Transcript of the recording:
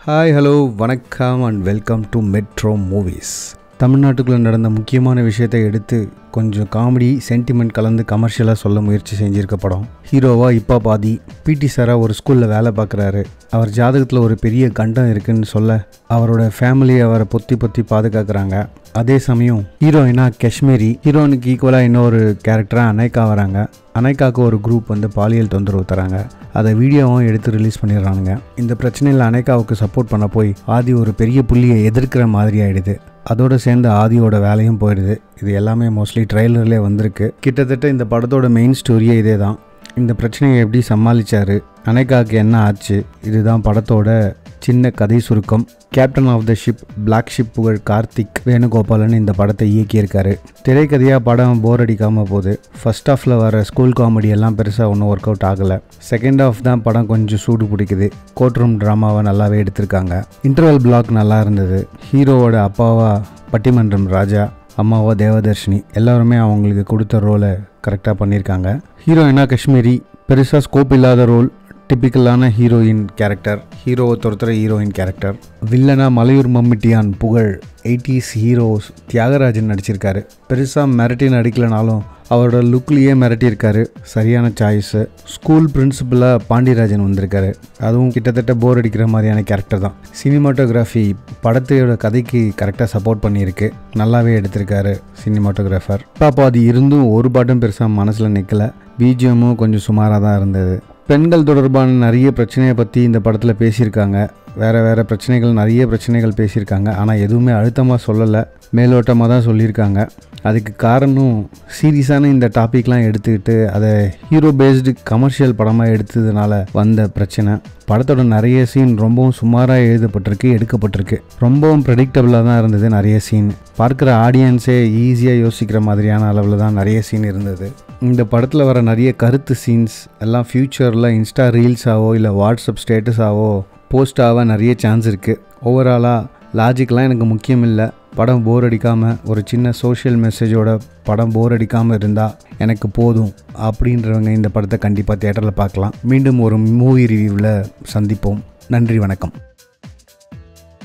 hi hello வணக்கம் and welcome to Metro Movies தமிழ்நாட்டுக்குள்ளே நடந்த முக்கியமான விஷயத்தை எடுத்து கொஞ்சம் காமெடி சென்டிமெண்ட் கலந்து கமர்ஷியலாக சொல்ல முயற்சி செஞ்சிருக்க படம் ஹீரோவா இப்போ பாதி பிடி சாராக ஒரு ஸ்கூலில் வேலை பார்க்குறாரு அவர் ஜாதகத்தில் ஒரு பெரிய கண்டம் இருக்குன்னு சொல்ல அவரோட ஃபேமிலி அவரை பொத்தி பொத்தி பாதுகாக்கிறாங்க அதே சமயம் ஹீரோயினா காஷ்மீரி ஹீரோனுக்கு ஈக்குவலாக இன்னொரு கேரக்டராக அனைக்கா வராங்க அனைக்காவுக்கு ஒரு குரூப் வந்து பாலியல் தொந்தரவு தராங்க அதை வீடியோவும் எடுத்து ரிலீஸ் பண்ணிடுறானுங்க இந்த பிரச்சனையில் அனைக்காவுக்கு சப்போர்ட் பண்ண போய் ஆதி ஒரு பெரிய புள்ளியை எதிர்க்கிற மாதிரி ஆயிடுது அதோடு சேர்ந்து ஆதியோட வேலையும் போயிடுது இது எல்லாமே மோஸ்ட்லி ட்ரெய்லர்லேயே வந்திருக்கு கிட்டத்தட்ட இந்த படத்தோட மெயின் ஸ்டோரியே இதே தான் இந்த பிரச்சனையை எப்படி சமாளித்தார் அனைக்காவுக்கு என்ன ஆச்சு இதுதான் படத்தோட சின்ன கதை சுருக்கம் captain of the ship Black Sheep புகழ் கார்த்திக் வேணுகோபாலன் இந்த படத்தை இயக்கியிருக்காரு திரைக்கதையாக படம் போர் அடிக்காமல் போகுது ஃபர்ஸ்ட் ஹாஃபில் வர ஸ்கூல் காமெடி எல்லாம் பெருசாக ஒன்றும் ஒர்க் அவுட் ஆகலை செகண்ட் ஹாஃப் தான் படம் கொஞ்சம் சூடு பிடிக்குது கோர்ட் ரூம் ட்ராமாவை நல்லாவே எடுத்திருக்காங்க இன்டர்வல் பிளாக் நல்லா இருந்தது ஹீரோவோட அப்பாவா பட்டிமன்றம் ராஜா அம்மாவா தேவதர்ஷினி எல்லாருமே அவங்களுக்கு கொடுத்த ரோலை கரெக்டாக பண்ணியிருக்காங்க ஹீரோயினா காஷ்மீரி பெருசாக ஸ்கோப் இல்லாத ரோல் டிப்பிக்கலான ஹீரோயின் கேரக்டர் ஹீரோவை துரத்துற ஹீரோயின் கேரக்டர் வில்லனா மலையூர் மம்மிட்டியான் புகழ் எயிட்டிஸ் ஹீரோஸ் தியாகராஜன் நடிச்சிருக்காரு பெருசாக மிரட்டி நடிக்கலனாலும் அவரோட லுக்லேயே மிரட்டியிருக்காரு சரியான சாய்ஸு ஸ்கூல் பிரின்சிபலாக பாண்டியராஜன் வந்திருக்காரு அதுவும் கிட்டத்தட்ட போர் அடிக்கிற மாதிரியான கேரக்டர் தான் சினிமாட்டோகிராஃபி படத்தையோட கதைக்கு கரெக்டாக சப்போர்ட் பண்ணியிருக்கு நல்லாவே எடுத்திருக்காரு சினிமாட்டோகிராஃபர் பாப்பாதி இருந்தும் ஒரு பாட்டும் பெருசாக மனசில் நிற்கல பிஜிஎம்மும் கொஞ்சம் சுமாராக தான் இருந்தது பெண்கள் தொடர்பான நிறைய பிரச்சனையை பற்றி இந்த படத்தில் பேசியிருக்காங்க வேறு வேறு பிரச்சனைகள் நிறைய பிரச்சனைகள் பேசியிருக்காங்க ஆனால் எதுவுமே அழுத்தமாக சொல்லலை மேலோட்டமாக தான் சொல்லியிருக்காங்க அதுக்கு காரணம் சீரியஸான இந்த டாபிக்லாம் எடுத்துக்கிட்டு அதை ஹீரோ பேஸ்டு கமர்ஷியல் படமாக எடுத்ததுனால வந்த பிரச்சனை படத்தோட நிறைய சீன் ரொம்பவும் சுமாராக எழுதப்பட்டிருக்கு எடுக்கப்பட்டிருக்கு ரொம்பவும் ப்ரெடிக்டபுளாக தான் இருந்தது நிறைய சீன் பார்க்குற ஆடியன்ஸே ஈஸியாக யோசிக்கிற மாதிரியான அளவில் தான் நிறைய சீன் இருந்தது இந்த படத்தில் வர நிறைய கருத்து சீன்ஸ் எல்லாம் ஃப்யூச்சரில் இன்ஸ்டா ரீல்ஸாவோ இல்லை வாட்ஸ்அப் ஸ்டேட்டஸாவோ போஸ்டாக நிறைய சான்ஸ் இருக்குது ஓவராலாக லாஜிக்லாம் எனக்கு முக்கியம் இல்லை படம் போர் அடிக்காமல் ஒரு சின்ன சோஷியல் மெசேஜோட படம் போர் அடிக்காமல் இருந்தால் எனக்கு போதும் அப்படின்றவங்க இந்த படத்தை கண்டிப்பாக தேட்டரில் பார்க்கலாம் மீண்டும் ஒரு மூவி ரிவ்யூவில் சந்திப்போம் நன்றி வணக்கம்